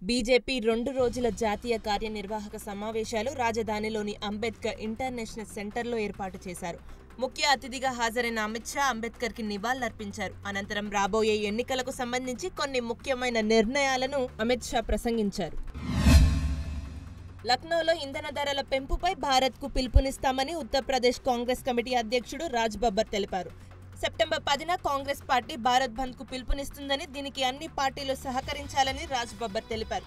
BJP రెండు రోజుల జాతీయ కార్యనిర్వాహక సమావేశాలు రాజధానిలోని అంబేద్కర్ ఇంటర్నేషనల్ సెంటర్లో ఏర్పాటు చేశారు ముఖ్య అతిథిగా హాజరైన అమిత్ షా అంబేద్కర్ కి నివాళులర్పించారు అనంతరం రాబోయే ఎన్నికలకు సంబంధించి కొన్ని ముఖ్యమైన నిర్ణయాలను అమిత్ షా ప్రసంగించారు లక్నోలో ఇంధన ధరల పెంపుపై భారత్కు పిలుపునిస్తామని ఉత్తరప్రదేశ్ కాంగ్రెస్ కమిటీ అధ్యక్షుడు రాజ్ బబ్బర్ తెలిపారు సెప్టెంబర్ పదిన కాంగ్రెస్ పార్టీ భారత్ బంద్ కు పిలుపునిస్తుందని దీనికి అన్ని పార్టీలు సహకరించాలని రాజ్ బబ్బర్ తెలిపారు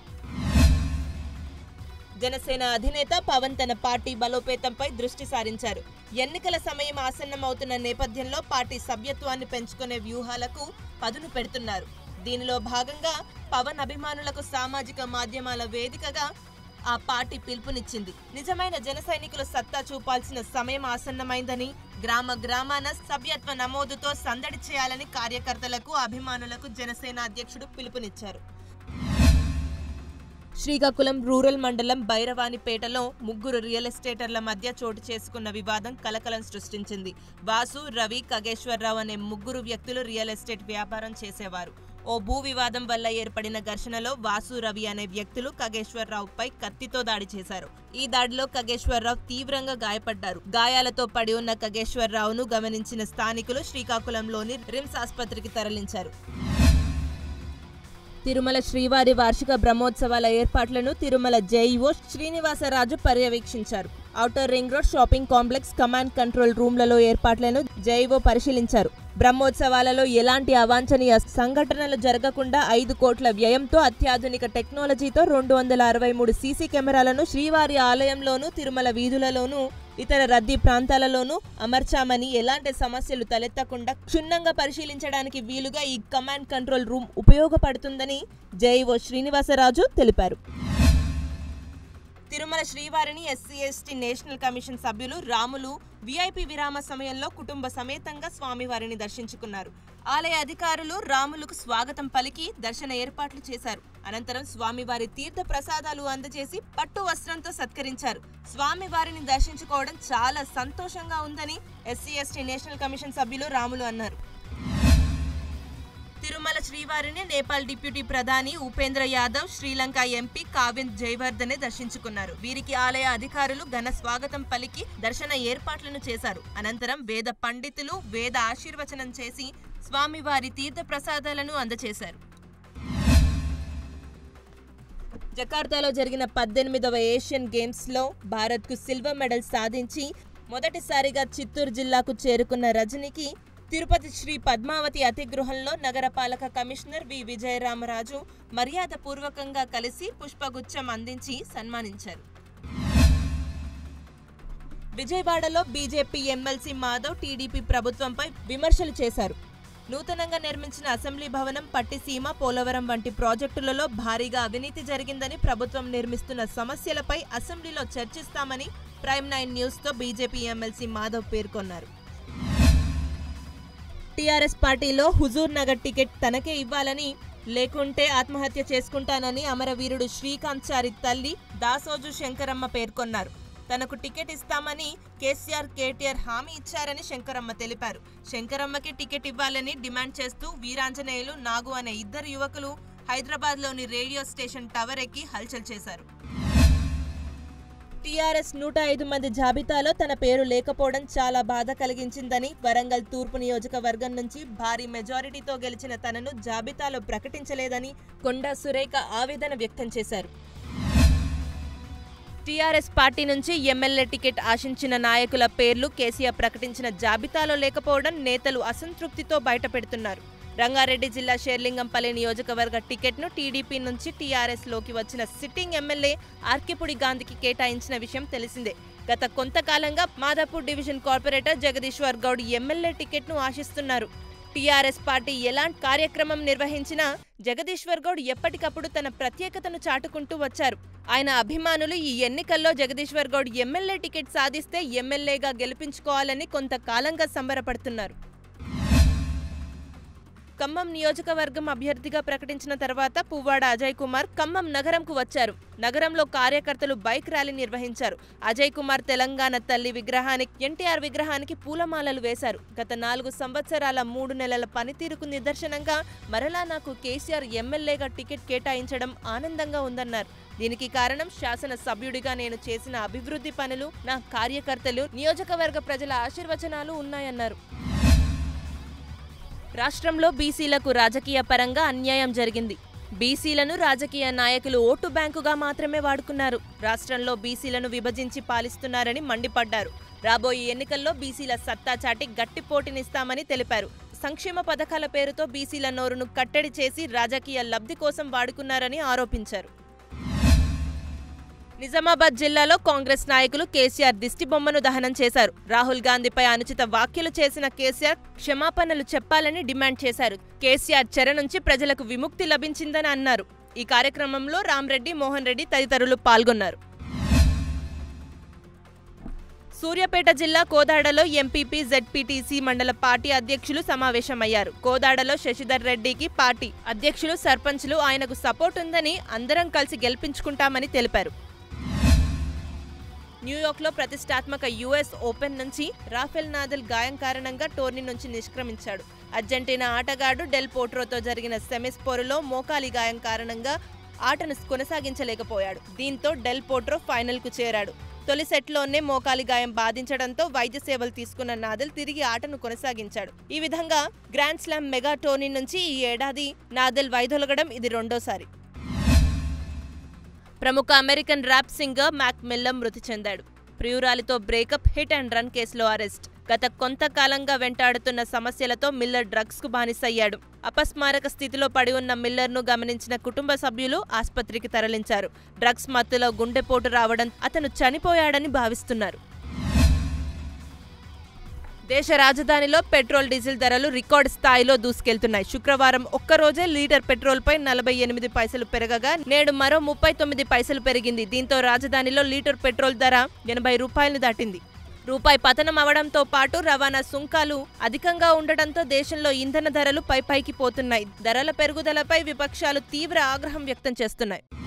జనసేన అధినేత పవన్ తన పార్టీ బలోపేతంపై దృష్టి సారించారు ఎన్నికల సమయం ఆసన్నమవుతున్న నేపథ్యంలో పార్టీ సభ్యత్వాన్ని పెంచుకునే వ్యూహాలకు పదును పెడుతున్నారు దీనిలో భాగంగా పవన్ అభిమానులకు సామాజిక మాధ్యమాల వేదికగా ఆ పార్టీ పిలుపునిచ్చింది నిజమైన జన సైనికులు సత్తా చూపాల్సిన సమయం ఆసన్నమైందని గ్రామ గ్రామాన సభ్యత్వ నమోదుతో సందడి చేయాలని కార్యకర్తలకు అభిమానులకు జనసేన అధ్యక్షుడు పిలుపునిచ్చారు శ్రీకాకుళం రూరల్ మండలం బైరవానిపేటలో ముగ్గురు రియల్ ఎస్టేటర్ల మధ్య చోటు చేసుకున్న వివాదం కలకలం సృష్టించింది వాసు రవి ఖగేశ్వరరావు అనే ముగ్గురు వ్యక్తులు రియల్ ఎస్టేట్ వ్యాపారం చేసేవారు ఓ భూ వివాదం వల్ల ఏర్పడిన ఘర్షణలో వాసు రవి అనే వ్యక్తులు ఖగేశ్వరరావుపై కత్తితో దాడి చేశారు ఈ దాడిలో ఖగేశ్వరరావు తీవ్రంగా గాయపడ్డారు గాయాలతో పడి ఉన్న ఖగేశ్వరరావును గమనించిన స్థానికులు శ్రీకాకుళంలోని రిమ్స్ ఆసుపత్రికి తరలించారు తిరుమల శ్రీవారి వార్షిక బ్రహ్మోత్సవాల ఏర్పాట్లను తిరుమల జేఈఓ శ్రీనివాసరాజు పర్యవేక్షించారు outer ring road shopping complex command control రూమ్లలో ఏర్పాట్లను జేఈఓ పరిశీలించారు బ్రహ్మోత్సవాలలో ఎలాంటి అవాంఛనీయ సంఘటనలు జరగకుండా ఐదు కోట్ల వ్యయంతో అత్యాధునిక టెక్నాలజీతో రెండు వందల అరవై మూడు సీసీ కెమెరాలను శ్రీవారి ఆలయంలోనూ తిరుమల వీధులలోనూ ఇతర రద్దీ ప్రాంతాలలోనూ అమర్చామని ఎలాంటి సమస్యలు తలెత్తకుండా క్షుణ్ణంగా పరిశీలించడానికి వీలుగా ఈ కమాండ్ కంట్రోల్ రూమ్ ఉపయోగపడుతుందని జేఈఓ శ్రీనివాసరాజు తెలిపారు తిరుమల శ్రీవారిని ఎస్సీ ఎస్టీ నేషనల్ కమిషన్ సభ్యులు రాములు విఐపి విరామ సమయంలో కుటుంబ సమేతంగా స్వామివారిని దర్శించుకున్నారు ఆలయ అధికారులు రాములకు స్వాగతం పలికి దర్శన ఏర్పాట్లు చేశారు అనంతరం స్వామివారి తీర్థ ప్రసాదాలు అందజేసి పట్టు వస్త్రంతో సత్కరించారు స్వామివారిని దర్శించుకోవడం చాలా సంతోషంగా ఉందని ఎస్సీ ఎస్టీ నేషనల్ కమిషన్ సభ్యులు రాములు అన్నారు తిరుమల శ్రీవారిని నేపాల్ డిప్యూటీ ప్రధాని ఉపేంద్ర యాదవ్ శ్రీలంక ఎంపీ కావింద్ జయవర్ధనే దర్శించుకున్నారు వీరికి ఆలయ అధికారులు ఘన స్వాగతం పలికి దర్శన ఏర్పాట్లను చేశారు అనంతరం వేద పండితులు వేద ఆశీర్వచనం చేసి స్వామివారి తీర్థ ప్రసాదాలను అందజేశారు జకార్తాలో జరిగిన పద్దెనిమిదవ ఏషియన్ గేమ్స్ లో భారత్ కు సిల్వర్ మెడల్ సాధించి మొదటిసారిగా చిత్తూరు జిల్లాకు చేరుకున్న రజనికి తిరుపతి శ్రీ పద్మావతి అతిగృహంలో నగరపాలక కమిషనర్ వి విజయరామరాజు మర్యాదపూర్వకంగా కలిసి పుష్పగుచ్చం అందించి సన్మానించారు విజయవాడలో బీజేపీ ఎమ్మెల్సీ మాధవ్ టీడీపీ ప్రభుత్వంపై విమర్శలు చేశారు నూతనంగా నిర్మించిన అసెంబ్లీ భవనం పట్టిసీమ పోలవరం వంటి ప్రాజెక్టులలో భారీగా అవినీతి జరిగిందని ప్రభుత్వం నిర్మిస్తున్న సమస్యలపై అసెంబ్లీలో చర్చిస్తామని ప్రైమ్ నైన్ న్యూస్తో బీజేపీ ఎమ్మెల్సీ మాధవ్ పేర్కొన్నారు టీఆర్ఎస్ పార్టీలో హుజూర్ నగర్ టికెట్ తనకే ఇవ్వాలని లేకుంటే ఆత్మహత్య చేసుకుంటానని అమరవీరుడు శ్రీకాంత్ చారి తల్లి దాసోజు శంకరమ్మ పేర్కొన్నారు తనకు టికెట్ ఇస్తామని కేసీఆర్ కేటీఆర్ హామీ ఇచ్చారని శంకరమ్మ తెలిపారు శంకరమ్మకి టికెట్ ఇవ్వాలని డిమాండ్ చేస్తూ వీరాంజనేయులు నాగు అనే ఇద్దరు యువకులు హైదరాబాద్లోని రేడియో స్టేషన్ టవర్ ఎక్కి హల్చల్ చేశారు టీఆర్ఎస్ నూట ఐదు మంది జాబితాలో తన పేరు లేకపోవడం చాలా బాధ కలిగించిందని వరంగల్ తూర్పు నియోజకవర్గం నుంచి భారీ మెజారిటీతో గెలిచిన తనను జాబితాలో ప్రకటించలేదని కొండా సురేఖ ఆవేదన వ్యక్తం చేశారు టీఆర్ఎస్ పార్టీ నుంచి ఎమ్మెల్యే టికెట్ ఆశించిన నాయకుల పేర్లు కేసీఆర్ ప్రకటించిన జాబితాలో లేకపోవడం నేతలు అసంతృప్తితో బయటపెడుతున్నారు రంగారెడ్డి జిల్లా షేర్లింగంపల్లి నియోజకవర్గ టికెట్ను టీడీపీ నుంచి టీఆర్ఎస్ లోకి వచ్చిన సిట్టింగ్ ఎమ్మెల్యే ఆర్కిపుడి గాంధీకి కేటాయించిన విషయం తెలిసిందే గత కొంతకాలంగా Madhapur division corporator Jagadishwar Goud MLA టికెట్ను ఆశిస్తున్నారు టీఆర్ఎస్ పార్టీ ఎలాంటి కార్యక్రమం నిర్వహించినా జగదీశ్వర్ గౌడ్ ఎప్పటికప్పుడు తన ప్రత్యేకతను చాటుకుంటూ వచ్చారు ఆయన అభిమానులు ఈ ఎన్నికల్లో జగదీశ్వర్ గౌడ్ ఎమ్మెల్యే టికెట్ సాధిస్తే ఎమ్మెల్యేగా గెలిపించుకోవాలని కొంతకాలంగా సంబరపడుతున్నారు ఖమ్మం నియోజకవర్గం అభ్యర్థిగా ప్రకటించిన తర్వాత పువ్వాడ అజయ్ కుమార్ ఖమ్మం నగరంకు వచ్చారు నగరంలో కార్యకర్తలు బైక్ ర్యాలీ నిర్వహించారు అజయ్ కుమార్ తెలంగాణ తల్లి విగ్రహానికి ఎన్టీఆర్ విగ్రహానికి పూలమాలలు వేశారు గత నాలుగు సంవత్సరాల మూడు నెలల పనితీరుకు నిదర్శనంగా మరలా నాకు కేసీఆర్ ఎమ్మెల్యేగా టికెట్ కేటాయించడం ఆనందంగా ఉందన్నారు దీనికి కారణం శాసన సభ్యుడిగా నేను చేసిన అభివృద్ధి పనులు నా కార్యకర్తలు నియోజకవర్గ ప్రజల ఆశీర్వచనాలు ఉన్నాయన్నారు రాష్ట్రంలో బీసీలకు రాజకీయ పరంగా అన్యాయం జరిగింది బీసీలను రాజకీయ నాయకులు ఓటు బ్యాంకుగా మాత్రమే వాడుకున్నారు రాష్ట్రంలో బీసీలను విభజించి పాలిస్తున్నారని మండిపడ్డారు రాబోయే ఎన్నికల్లో బీసీల సత్తా చాటి గట్టి పోటీనిస్తామని తెలిపారు సంక్షేమ పథకాల పేరుతో బీసీల నోరును కట్టడి చేసి రాజకీయ లబ్ధి కోసం వాడుకున్నారని ఆరోపించారు నిజామాబాద్ జిల్లాలో కాంగ్రెస్ నాయకులు కేసీఆర్ దిష్టిబొమ్మను దహనం చేశారు రాహుల్ గాంధీపై అనుచిత వ్యాఖ్యలు చేసిన కేసీఆర్ క్షమాపణలు చెప్పాలని డిమాండ్ చేశారు కేసీఆర్ చెర నుంచి ప్రజలకు విముక్తి లభించిందని అన్నారు ఈ కార్యక్రమంలో రామ్రెడ్డి మోహన్ రెడ్డి తదితరులు పాల్గొన్నారు సూర్యాపేట జిల్లా కోదాడలో ఎంపీపీ జెడ్పీటీసీ మండల పార్టీ అధ్యక్షులు సమావేశమయ్యారు కోదాడలో శశిధర్ రెడ్డికి పార్టీ అధ్యక్షులు సర్పంచ్లు ఆయనకు సపోర్ట్ ఉందని అందరం కలిసి గెలిపించుకుంటామని తెలిపారు న్యూయార్క్లో ప్రతిష్టాత్మక యుఎస్ ఓపెన్ నుంచి రాఫెల్ నాదల్ గాయం కారణంగా టోర్నీ నుంచి నిష్క్రమించాడు అర్జెంటీనా ఆటగాడు డెల్ పోట్రోతో జరిగిన సెమిస్ పోరులో మోకాలి గాయం కారణంగా ఆటను కొనసాగించలేకపోయాడు దీంతో డెల్ పోట్రో ఫైనల్కు చేరాడు తొలి సెట్లోనే మోకాలి గాయం బాధించడంతో వైద్య సేవలు తీసుకున్న నాదల్ తిరిగి ఆటను కొనసాగించాడు ఈ విధంగా గ్రాండ్ స్లామ్ మెగా టోర్నీ నుంచి ఈ ఏడాది నాదల్ వైదొలగడం ఇది రెండోసారి ప్రముఖ American rap singer Mac Miller మృతి చెందాడు ప్రియురాలితో బ్రేకప్ హిట్ అండ్ రన్ కేసులో అరెస్ట్ గత కొంతకాలంగా వెంటాడుతున్న సమస్యలతో మిల్లర్ డ్రగ్స్ కు బానిసయ్యాడు అపస్మారక స్థితిలో పడి ఉన్న మిల్లర్ను గమనించిన కుటుంబ సభ్యులు ఆసుపత్రికి తరలించారు డ్రగ్స్ మత్తులో గుండెపోటు రావడం అతను చనిపోయాడని భావిస్తున్నారు దేశ రాజధానిలో పెట్రోల్ డీజిల్ ధరలు రికార్డు స్థాయిలో దూసుకెళ్తున్నాయి శుక్రవారం ఒక్కరోజే లీటర్ పెట్రోల్పై నలభై ఎనిమిది పైసలు పెరగగా నేడు మరో ముప్పై తొమ్మిది పైసలు పెరిగింది దీంతో రాజధానిలో లీటర్ పెట్రోల్ ధర ఎనభై రూపాయలు దాటింది రూపాయి పతనం అవడంతో పాటు రవాణా సుంకాలు అధికంగా ఉండటంతో దేశంలో ఇంధన ధరలు పైపైకి పోతున్నాయి ధరల పెరుగుదలపై విపక్షాలు తీవ్ర ఆగ్రహం వ్యక్తం చేస్తున్నాయి